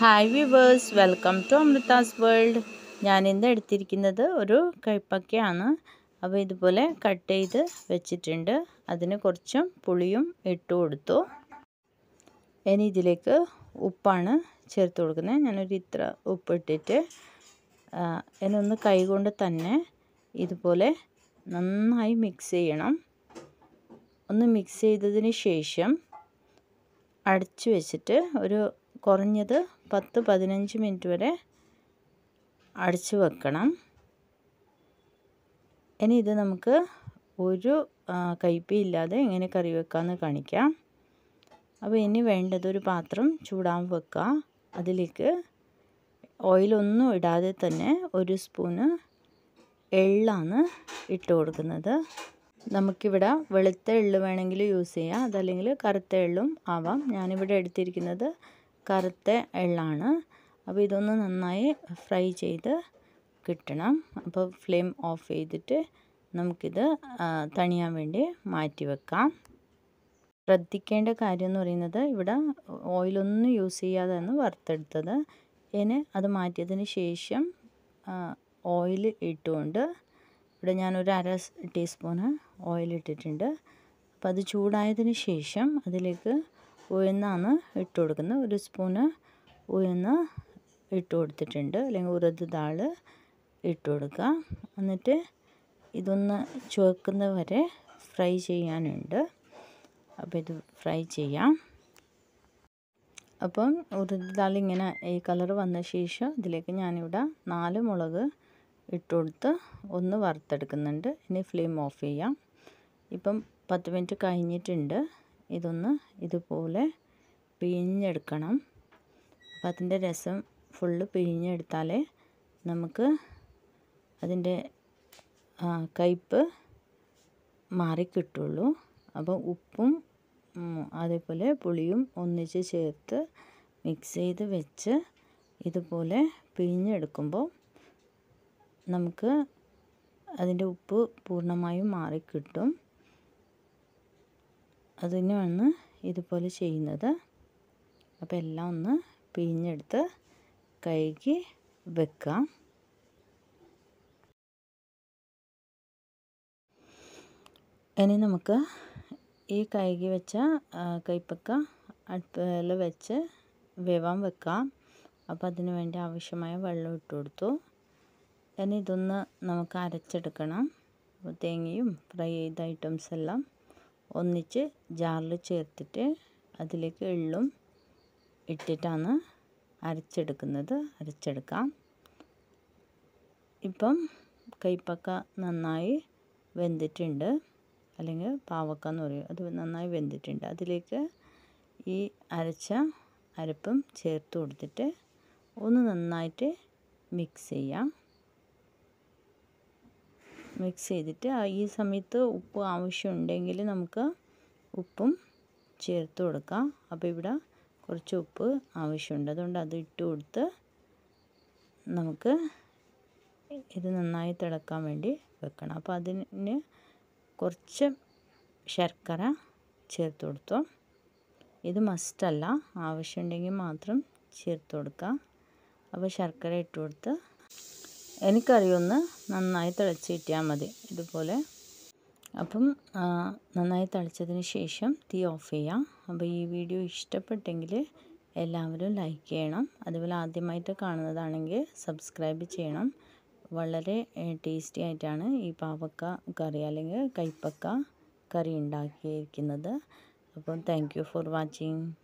hi viewers welcome to Amrutha's world ഞാൻ ഇന്ന് എടുത്തിരിക്കുന്നത് ഒരു കൈപ്പക്കയാണ് അപ്പോൾ ഇതുപോലെ കട്ട് ചെയ്ത് വെച്ചിട്ടുണ്ട് അതിന് കുറച്ചും പുളിയും ഇട്ട് കൊടുത്തു ഇനി ഇതിലേക്ക് ഉപ്പാണ് ചേർത്ത് കൊടുക്കുന്നത് ഞാനൊരു ഇത്ര ഉപ്പ് ഇട്ടിട്ട് ഇനി ഒന്ന് കൈകൊണ്ട് തന്നെ ഇതുപോലെ നന്നായി മിക്സ് ചെയ്യണം ഒന്ന് മിക്സ് ചെയ്തതിന് ശേഷം അടച്ചു വെച്ചിട്ട് ഒരു കുറഞ്ഞത് പത്ത് പതിനഞ്ച് മിനിറ്റ് വരെ അടച്ചു വെക്കണം ഇനി ഇത് നമുക്ക് ഒരു കയ്പി ഇല്ലാതെ എങ്ങനെ കറി വെക്കാമെന്ന് കാണിക്കാം അപ്പോൾ ഇനി വേണ്ടത് ഒരു പാത്രം ചൂടാൻ വെക്കുക അതിലേക്ക് ഓയിലൊന്നും ഇടാതെ തന്നെ ഒരു സ്പൂണ് എള്ളാണ് ഇട്ട് കൊടുക്കുന്നത് നമുക്കിവിടെ വെളുത്ത എള്ള് വേണമെങ്കിൽ യൂസ് ചെയ്യാം അതല്ലെങ്കിൽ കറുത്ത എള്ളും ആവാം ഞാനിവിടെ എടുത്തിരിക്കുന്നത് കറുത്ത എള്ളാണ് അപ്പോൾ ഇതൊന്ന് നന്നായി ഫ്രൈ ചെയ്ത് കിട്ടണം അപ്പോൾ ഫ്ലെയിം ഓഫ് ചെയ്തിട്ട് നമുക്കിത് തണിയാൻ വേണ്ടി മാറ്റി വെക്കാം ശ്രദ്ധിക്കേണ്ട കാര്യം എന്ന് പറയുന്നത് ഇവിടെ ഓയിലൊന്നും യൂസ് ചെയ്യാതെയാണ് വറുത്തെടുത്തത് ഇനി അത് മാറ്റിയതിന് ശേഷം ഓയിൽ ഇട്ടുകൊണ്ട് ഇവിടെ ഞാനൊരു അര ടീസ്പൂണ് ഓയിൽ ഇട്ടിട്ടുണ്ട് അപ്പോൾ അത് ചൂടായതിന് ശേഷം അതിലേക്ക് ഉഴുന്നാണ് ഇട്ട് കൊടുക്കുന്നത് ഒരു സ്പൂണ് ഉഴുന്ന് ഇട്ട് കൊടുത്തിട്ടുണ്ട് അല്ലെങ്കിൽ ഉറുദ് ദാൾ ഇട്ട് കൊടുക്കുക എന്നിട്ട് ഇതൊന്ന് ചുവക്കുന്നത് വരെ ഫ്രൈ ചെയ്യാനുണ്ട് അപ്പോൾ ഇത് ഫ്രൈ ചെയ്യാം അപ്പം ഉറുദ് ദാൽ ഇങ്ങനെ ഈ കളർ വന്ന ശേഷം ഇതിലേക്ക് ഞാനിവിടെ നാല് മുളക് ഇട്ട് കൊടുത്ത് ഒന്ന് വറുത്തെടുക്കുന്നുണ്ട് ഇനി ഫ്ലെയിം ഓഫ് ചെയ്യാം ഇപ്പം പത്ത് മിനിറ്റ് കഴിഞ്ഞിട്ടുണ്ട് ഇതൊന്ന് ഇതുപോലെ പിഴിഞ്ഞെടുക്കണം അപ്പം അതിൻ്റെ രസം ഫുള്ള് പിഴിഞ്ഞെടുത്താലേ നമുക്ക് അതിൻ്റെ കയ്പ്പ് മാറിക്കിട്ടുള്ളൂ അപ്പോൾ ഉപ്പും അതേപോലെ പുളിയും ഒന്നിച്ച് ചേർത്ത് മിക്സ് ചെയ്ത് വെച്ച് ഇതുപോലെ പിഴിഞ്ഞെടുക്കുമ്പോൾ നമുക്ക് അതിൻ്റെ ഉപ്പ് പൂർണ്ണമായും മാറിക്കിട്ടും അതിനാണ് ഇതുപോലെ ചെയ്യുന്നത് അപ്പോൾ എല്ലാം ഒന്ന് പിഴിഞ്ഞെടുത്ത് കഴുകി വെക്കാം ഇനി നമുക്ക് ഈ കഴുകി വെച്ച കൈപ്പക്ക അടുപ്പിൽ വെച്ച് വേവാൻ വെക്കാം അപ്പോൾ അതിന് വേണ്ടി ആവശ്യമായ വെള്ളം ഇട്ട് കൊടുത്തു ഇനി ഇതൊന്ന് നമുക്ക് അരച്ചെടുക്കണം അപ്പോൾ തേങ്ങയും ഫ്രൈ ചെയ്ത ഐറ്റംസ് എല്ലാം ഒന്നിച്ച് ജാറിൽ ചേർത്തിട്ട് അതിലേക്ക് എള്ളും ഇട്ടിട്ടാണ് അരച്ചെടുക്കുന്നത് അരച്ചെടുക്കാം ഇപ്പം കൈപ്പക്ക നന്നായി വെന്തിട്ടുണ്ട് അല്ലെങ്കിൽ പാവക്ക എന്ന് പറയും അത് നന്നായി വെന്തിട്ടുണ്ട് അതിലേക്ക് ഈ അരച്ച അരപ്പും ചേർത്ത് കൊടുത്തിട്ട് ഒന്ന് നന്നായിട്ട് മിക്സ് ചെയ്യാം മിക്സ് ചെയ്തിട്ട് ഈ സമയത്ത് ഉപ്പ് ആവശ്യമുണ്ടെങ്കിൽ നമുക്ക് ഉപ്പും ചേർത്ത് കൊടുക്കാം അപ്പോൾ ഇവിടെ കുറച്ച് ഉപ്പ് ആവശ്യമുണ്ട് അതുകൊണ്ട് അത് ഇട്ട് കൊടുത്ത് നമുക്ക് ഇത് നന്നായി തിളക്കാൻ വേണ്ടി വെക്കണം അപ്പോൾ അതിന് കുറച്ച് ശർക്കര ചേർത്ത് കൊടുത്തു ഇത് മസ്റ്റല്ല ആവശ്യമുണ്ടെങ്കിൽ മാത്രം ചേർത്ത് കൊടുക്കുക അപ്പോൾ ശർക്കര ഇട്ട് കൊടുത്ത് എനിക്കറിയൊന്ന് നന്നായി തിളച്ച് കിട്ടിയാൽ മതി ഇതുപോലെ അപ്പം നന്നായി തിളച്ചതിന് ശേഷം തീ ഓഫ് ചെയ്യാം അപ്പോൾ ഈ വീഡിയോ ഇഷ്ടപ്പെട്ടെങ്കിൽ എല്ലാവരും ലൈക്ക് ചെയ്യണം അതുപോലെ ആദ്യമായിട്ട് കാണുന്നതാണെങ്കിൽ സബ്സ്ക്രൈബ് ചെയ്യണം വളരെ ടേസ്റ്റി ആയിട്ടാണ് ഈ പാവക്ക കറി അല്ലെങ്കിൽ കൈപ്പക്ക കറി ഉണ്ടാക്കിയിരിക്കുന്നത് അപ്പം താങ്ക് യു ഫോർ വാച്ചിങ്